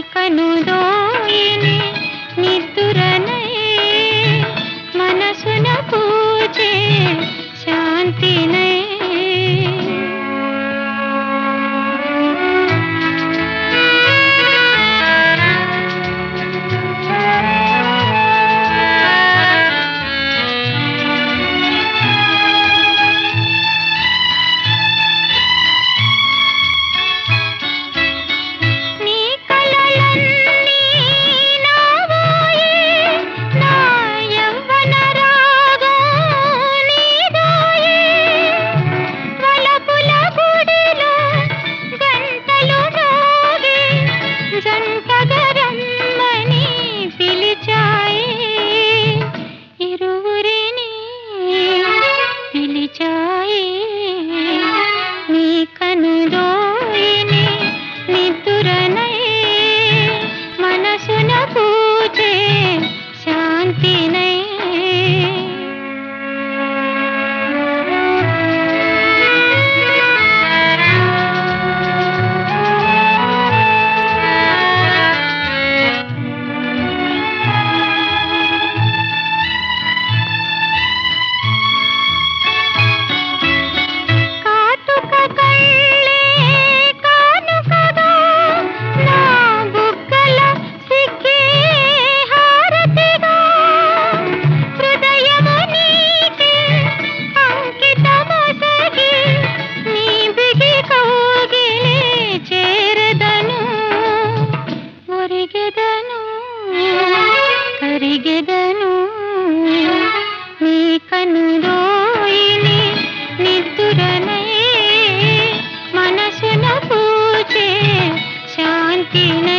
కనుదోయిని నిద్దురనై మనసున పూజే శాంతినై నీ కలలన్నీ నావోయే నా యవ్వన రాగం నీదోయే వలపుల గుడిలో గంటలు మోగే జంటగా రమ్మని పిలిచాయి ఇరువురిని పిలిచాయి నీ కనుదోయిని నిద్దురనై మనసున పూజే శాంతినై కాటుక కళ్ళే కానుకగా నా బుగ్గల సిగ్గే హారతిగా హృదయము నీకే అంకితమొసగి నీ బిగి కౌగిలే చేరదను ఒరిగెదను కరిగెదను నీ కనుదోయిని నిద్దురనై మనసున పూజే శాంతినై